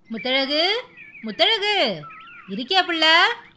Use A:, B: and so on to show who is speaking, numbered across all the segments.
A: முத்தழகு முத்தழகு இருக்கியா பிள்ளை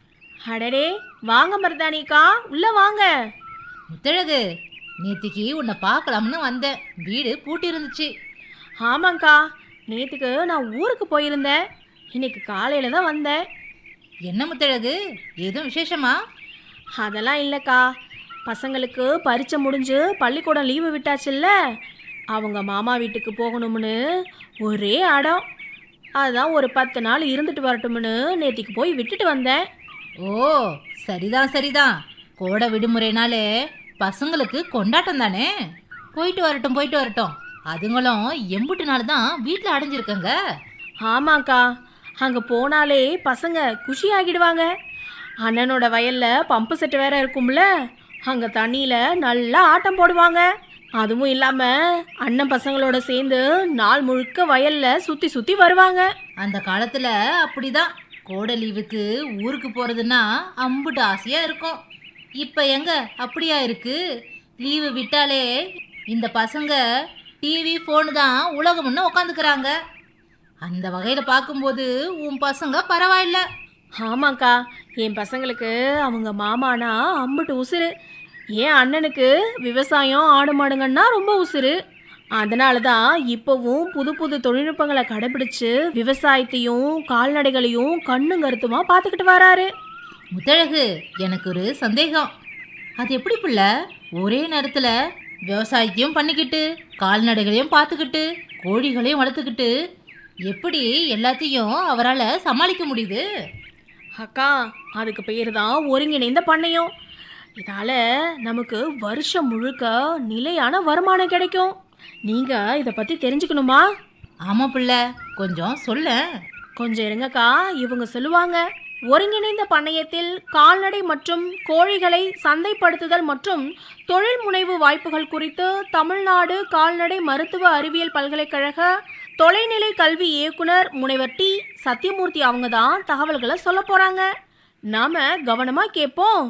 B: அடடே வாங்க மருதானிக்கா உள்ள வாங்க
A: முத்தழகு நேத்திக்கு உன்னை பார்க்கலாம்னு வந்தேன் வீடு பூட்டி இருந்துச்சு
B: ஆமாங்க்கா நேத்துக்கு நான் ஊருக்கு போயிருந்தேன் இன்னைக்கு காலையில தான் வந்தேன்
A: என்ன முத்தழகு எதுவும் விசேஷமா
B: அதெல்லாம் இல்லைக்கா பசங்களுக்கு பரீட்சை முடிஞ்சு பள்ளிக்கூடம் லீவு விட்டாச்சுல்ல அவங்க மாமா வீட்டுக்கு போகணும்னு ஒரே அடம் அதான் ஒரு பத்து நாள் இருந்துட்டு வரட்டும்னு நேத்திக்கு போய் விட்டுட்டு வந்தேன்
A: ஓ சரிதான் சரிதான் கோடை விடுமுறைனாலே பசங்களுக்கு கொண்டாட்டம் தானே போயிட்டு வரட்டும் போயிட்டு வரட்டும் அதுங்களும் எம்புட்டு நாள் தான் வீட்டில் அடைஞ்சிருக்கங்க
B: ஆமாக்கா அங்கே போனாலே பசங்க குஷி ஆகிடுவாங்க அண்ணனோட வயல்ல பம்பு செட்டு வேற இருக்கும்ல அங்கே தண்ணியில் நல்லா ஆட்டம் போடுவாங்க அதுவும் இல்லாமல் அண்ணன் பசங்களோட சேர்ந்து நாள் முழுக்க வயல்ல சுற்றி சுற்றி வருவாங்க
A: அந்த காலத்தில் அப்படிதான் கோடை லீவுக்கு ஊருக்கு போகிறதுன்னா அம்புட்டு ஆசையாக இருக்கும் இப்போ எங்க அப்படியா இருக்கு லீவு விட்டாலே இந்த பசங்க டிவி ஃபோனு தான் உலகம்னு உக்காந்துக்கிறாங்க அந்த வகையில் பார்க்கும்போது உன் பசங்க பரவாயில்ல
B: ஆமாக்கா என் பசங்களுக்கு அவங்க மாமானா அம்புட்டு உசுரு என் அண்ணனுக்கு விவசாயம் ஆடு மாடுங்கன்னா ரொம்ப உசுரு அதனால தான் இப்போவும் புது புது தொழில்நுட்பங்களை கடைபிடிச்சு விவசாயத்தையும் கால்நடைகளையும் கண்ணும் கருத்துமா பார்த்துக்கிட்டு வராரு
A: முத்தழகு எனக்கு ஒரு சந்தேகம் அது எப்படி புள்ள ஒரே நேரத்தில் விவசாயத்தையும் பண்ணிக்கிட்டு கால்நடைகளையும் பார்த்துக்கிட்டு கோழிகளையும் வளர்த்துக்கிட்டு எப்படி எல்லாத்தையும் அவரால் சமாளிக்க முடியுது
B: அக்கா அதுக்கு பேர் தான் ஒருங்கிணைந்த பண்ணையம் இதால நமக்கு வருஷம் முழுக்க நிலையான வருமானம் கிடைக்கும் நீங்க இதை பத்தி தெரிஞ்சுக்கணுமா
A: ஆமாம் பிள்ளை கொஞ்சம் சொல்ல
B: கொஞ்சம் இருங்கக்கா இவங்க சொல்லுவாங்க ஒருங்கிணைந்த பண்ணையத்தில் கால்நடை மற்றும் கோழிகளை சந்தைப்படுத்துதல் மற்றும் தொழில் முனைவு வாய்ப்புகள் குறித்து தமிழ்நாடு கால்நடை மருத்துவ அறிவியல் பல்கலைக்கழக தொலைநிலை கல்வி இயக்குனர் முனைவர் டி சத்யமூர்த்தி அவங்க தான் தகவல்களை சொல்ல போறாங்க நாம கவனமா கேட்போம்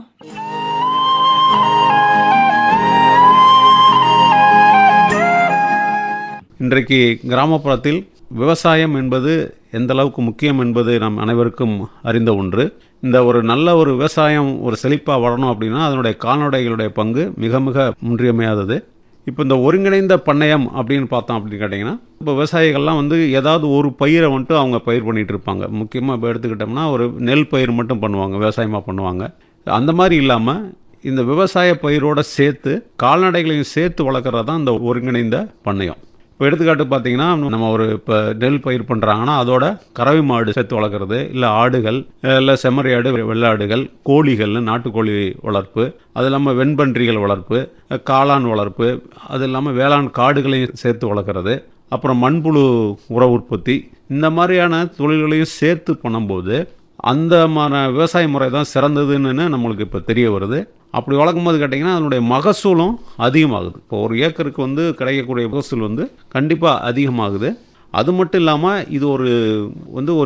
C: இன்றைக்கு கிராமப்புறத்தில் விவசாயம் என்பது எந்த அளவுக்கு முக்கியம் என்பது நம் அனைவருக்கும் அறிந்த ஒன்று இந்த ஒரு நல்ல ஒரு விவசாயம் ஒரு செழிப்பாக வரணும் அப்படின்னா அதனுடைய கால்நடைகளுடைய பங்கு மிக மிக இன்றியமையாதது இப்போ இந்த ஒருங்கிணைந்த பண்ணையம் அப்படின்னு பார்த்தோம் அப்படின்னு கேட்டிங்கன்னா இப்போ விவசாயிகள்லாம் வந்து ஏதாவது ஒரு பயிரை வந்துட்டு அவங்க பயிர் பண்ணிட்டு இருப்பாங்க முக்கியமாக இப்போ எடுத்துக்கிட்டோம்னா ஒரு நெல் பயிர் மட்டும் பண்ணுவாங்க விவசாயமாக பண்ணுவாங்க அந்த மாதிரி இல்லாமல் இந்த விவசாய பயிரோட சேர்த்து கால்நடைகளையும் சேர்த்து வளர்க்குறது தான் இந்த ஒருங்கிணைந்த பண்ணையம் இப்போ எடுத்துக்காட்டு பார்த்தீங்கன்னா நம்ம ஒரு இப்போ நெல் பயிர் பண்ணுறாங்கன்னா அதோட கறவை மாடு சேர்த்து வளர்க்குறது இல்லை ஆடுகள் இல்லை செம்மறி ஆடு வெள்ளாடுகள் கோழிகள் நாட்டுக்கோழி வளர்ப்பு அது இல்லாமல் வெண்பன்றிகள் வளர்ப்பு காளான் வளர்ப்பு அது இல்லாமல் வேளாண் காடுகளையும் சேர்த்து வளர்க்குறது அப்புறம் மண்புழு உர உற்பத்தி இந்த மாதிரியான தொழில்களையும் சேர்த்து பண்ணும்போது அந்த மாதிரி விவசாய முறை தான் சிறந்ததுன்னு நம்மளுக்கு இப்போ தெரிய வருது அப்படி வளர்க்கும் போது கேட்டிங்கன்னா அதனுடைய மகசூலும் அதிகமாகுது இப்போ ஒரு ஏக்கருக்கு வந்து கிடைக்கக்கூடிய மகசூல் வந்து கண்டிப்பாக அதிகமாகுது அது மட்டும் இல்லாமல் இது ஒரு வந்து ஒரு